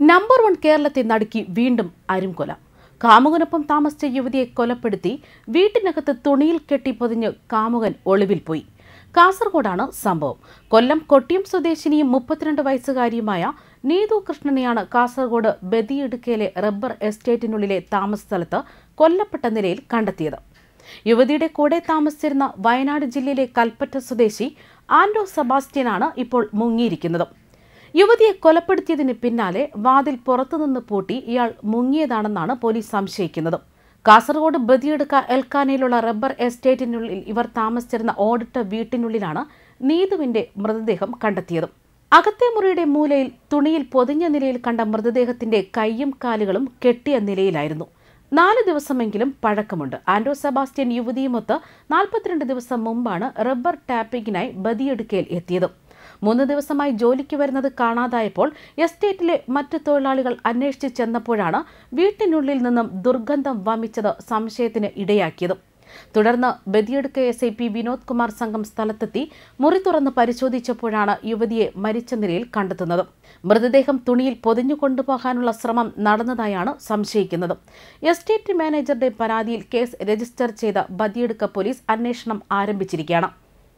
number one കേരളത്തെ നടുക്കി വീണ്ടും അരുംകൊല കാമുകനൊപ്പം താമസിച്ച യുവതിയെ കൊലപ്പെടുത്തി വീട്ടിനകത്ത് തുണിയിൽ കെട്ടി പൊതിഞ്ഞ് കാമുകൻ ഒളിവിൽ പോയി കാസർഗോഡാണ് സംഭവം കൊല്ലം കൊട്ടിയം സ്വദേശിനിയും മുപ്പത്തിരണ്ട് വയസ്സുകാരിയുമായ നീതു കൃഷ്ണനെയാണ് കാസർഗോഡ് ബദിയിടുക്കയിലെ റബ്ബർ എസ്റ്റേറ്റിനുള്ളിലെ താമസ സ്ഥലത്ത് കൊല്ലപ്പെട്ട നിലയിൽ കണ്ടെത്തിയത് യുവതിയുടെ കൂടെ താമസിച്ചിരുന്ന വയനാട് ജില്ലയിലെ കൽപ്പറ്റ സ്വദേശി ആൻഡോ സെബാസ്റ്റ്യനാണ് ഇപ്പോൾ മുങ്ങിയിരിക്കുന്നത് യുവതിയെ കൊലപ്പെടുത്തിയതിന് പിന്നാലെ വാതിൽ പുറത്തുനിന്ന് പൂട്ടി ഇയാൾ മുങ്ങിയതാണെന്നാണ് പോലീസ് സംശയിക്കുന്നത് കാസർഗോഡ് ബദിയെടുക്ക എൽക്കാനയിലുള്ള റബ്ബർ എസ്റ്റേറ്റിനുള്ളിൽ ഇവർ താമസിച്ചിരുന്ന ഓടിട്ട വീട്ടിനുള്ളിലാണ് നീതുവിന്റെ മൃതദേഹം കണ്ടെത്തിയത് അകത്തെ മുറിയുടെ മൂലയിൽ തുണിയിൽ പൊതിഞ്ഞ നിലയിൽ കണ്ട മൃതദേഹത്തിന്റെ കൈയും കാലുകളും കെട്ടിയ നിലയിലായിരുന്നു നാല് ദിവസമെങ്കിലും പഴക്കമുണ്ട് ആൻഡോ സെബാസ്റ്റ്യൻ യുവതിയുമൊത്ത് നാൽപ്പത്തിരണ്ട് ദിവസം മുമ്പാണ് റബ്ബർ ടാപ്പിങ്ങിനായി ബദിയെടുക്കയിൽ എത്തിയത് മൂന്ന് ദിവസമായി ജോലിക്ക് വരുന്നത് കാണാതായപ്പോൾ എസ്റ്റേറ്റിലെ മറ്റു തൊഴിലാളികൾ അന്വേഷിച്ച് ചെന്നപ്പോഴാണ് വീട്ടിനുള്ളിൽ നിന്നും ദുർഗന്ധം വമിച്ചത് സംശയത്തിന് ഇടയാക്കിയത് തുടർന്ന് Badiyadka S I P Vinod Kumar സംഘം സ്ഥലത്തെത്തി മുറി തുറന്ന് പരിശോധിച്ചപ്പോഴാണ് യുവതിയെ മരിച്ച നിലയിൽ കണ്ടെത്തുന്നത് മൃതദേഹം തുണിയിൽ പൊതിഞ്ഞു കൊണ്ടുപോകാനുള്ള ശ്രമം നടന്നതായാണ് സംശയിക്കുന്നത് എസ്റ്റേറ്റ് മാനേജറുടെ പരാതിയിൽ കേസ് രജിസ്റ്റർ ചെയ്ത ബദിയെടുക്ക പോലീസ് അന്വേഷണം ആരംഭിച്ചിരിക്കുകയാണ്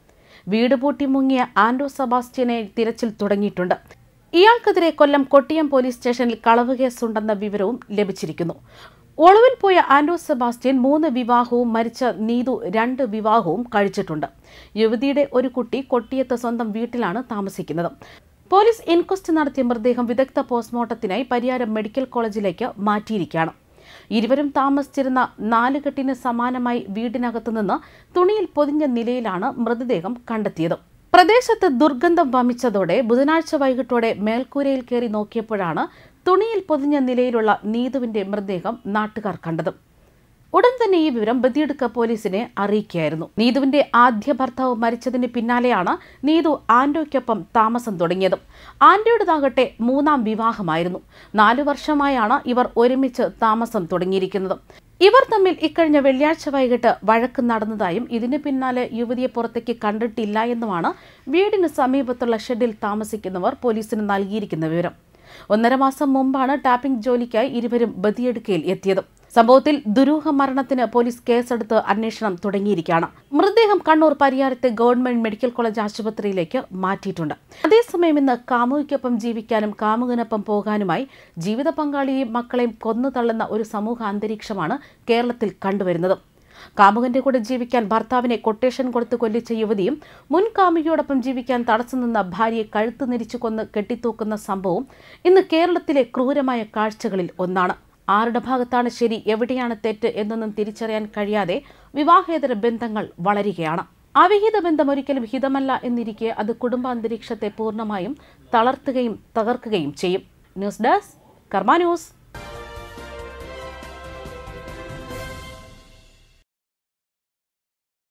വീട് പൂട്ടി മുങ്ങിയ ആൻഡോ സെബാസ്റ്റ്യനെ തിരച്ചിൽ തുടങ്ങിയിട്ടുണ്ട് ഇയാൾക്കെതിരെ കൊല്ലം കൊട്ടിയം പോലീസ് സ്റ്റേഷനിൽ കളവ് കേസുണ്ടെന്ന വിവരവും ലഭിച്ചിരിക്കുന്നു ഒളിവിൽ പോയ ആൻഡോ സെബാസ്റ്റ്യൻ മൂന്ന് വിവാഹവും മരിച്ച നീതു രണ്ട് വിവാഹവും കഴിച്ചിട്ടുണ്ട് യുവതിയുടെ ഒരു കുട്ടി കൊട്ടിയത്ത് സ്വന്തം വീട്ടിലാണ് താമസിക്കുന്നത് പോലീസ് ഇൻക്വസ്റ്റ് നടത്തിയ മൃതദേഹം വിദഗ്ധ പോസ്റ്റ്മോർട്ടത്തിനായി പരിയാരം മെഡിക്കൽ കോളേജിലേക്ക് മാറ്റിയിരിക്കുകയാണ് ഇരുവരും താമസിച്ചിരുന്ന നാലുകെട്ടിന് സമാനമായി വീടിനകത്തു നിന്ന് തുണിയിൽ പൊതിഞ്ഞ നിലയിലാണ് മൃതദേഹം കണ്ടെത്തിയത് പ്രദേശത്ത് ദുർഗന്ധം വമിച്ചതോടെ ബുധനാഴ്ച വൈകിട്ടോടെ മേൽക്കൂരയിൽ കയറി നോക്കിയപ്പോഴാണ് തുണിയിൽ പൊതിഞ്ഞ നിലയിലുള്ള നീതുവിന്റെ മൃതദേഹം നാട്ടുകാർ കണ്ടത് ഉടൻ തന്നെ ഈ വിവരം ബദിയെടുക്ക പോലീസിനെ അറിയിക്കുകയായിരുന്നു നീതുവിന്റെ ആദ്യ ഭർത്താവ് മരിച്ചതിന് പിന്നാലെയാണ് നീതു ആൻഡോയ്ക്കൊപ്പം താമസം തുടങ്ങിയത് ആൻഡോയുടേതാകട്ടെ മൂന്നാം വിവാഹമായിരുന്നു നാലു വർഷമായാണ് ഇവർ ഒരുമിച്ച് താമസം തുടങ്ങിയിരിക്കുന്നത് ഇവർ തമ്മിൽ ഇക്കഴിഞ്ഞ വെള്ളിയാഴ്ച വൈകിട്ട് വഴക്ക് നടന്നതായും ഇതിന് പിന്നാലെ യുവതിയെ പുറത്തേക്ക് കണ്ടിട്ടില്ല എന്നുമാണ് വീടിന് സമീപത്തുള്ള ഷെഡിൽ താമസിക്കുന്നവർ പോലീസിന് നൽകിയിരിക്കുന്ന വിവരം ഒന്നര മാസം മുമ്പാണ് ടാപ്പിംഗ് ജോലിക്കായി ഇരുവരും ബദിയെടുക്കയിൽ എത്തിയത് സംഭവത്തിൽ ദുരൂഹ മരണത്തിന് പോലീസ് കേസെടുത്ത് അന്വേഷണം തുടങ്ങിയിരിക്കുകയാണ് മൃതദേഹം കണ്ണൂർ പരിയാരത്തെ ഗവൺമെന്റ് മെഡിക്കൽ കോളേജ് ആശുപത്രിയിലേക്ക് മാറ്റിയിട്ടുണ്ട് അതേസമയം ഇന്ന് കാമുകിക്കൊപ്പം ജീവിക്കാനും കാമുകനൊപ്പം പോകാനുമായി ജീവിത പങ്കാളിയെയും മക്കളെയും കൊന്നു തള്ളുന്ന ഒരു സമൂഹ അന്തരീക്ഷമാണ് കേരളത്തിൽ കണ്ടുവരുന്നത് കാമുകന്റെ കൂടെ ജീവിക്കാൻ ഭർത്താവിനെ കൊട്ടേഷൻ കൊടുത്ത് കൊല്ലിച്ച യുവതിയും മുൻ കാമുകിയോടൊപ്പം ജീവിക്കാൻ തടസ്സം നിന്ന ഭാര്യയെ കഴുത്ത് നിരിച്ചു കൊന്ന് കെട്ടിത്തൂക്കുന്ന സംഭവം ഇന്ന് കേരളത്തിലെ ക്രൂരമായ കാഴ്ചകളിൽ ഒന്നാണ് ആരുടെ ഭാഗത്താണ് ശരി എവിടെയാണ് തെറ്റ് എന്നൊന്നും തിരിച്ചറിയാൻ കഴിയാതെ വിവാഹേതര ബന്ധങ്ങൾ വളരുകയാണ് അവിഹിത ബന്ധം ഒരിക്കലും ഹിതമല്ല എന്നിരിക്കെ അത് കുടുംബാന്തരീക്ഷത്തെ പൂർണ്ണമായും തളർത്തുകയും തകർക്കുകയും ചെയ്യും ന്യൂസ് ഡെസ്ക് കർമ്മ ന്യൂസ്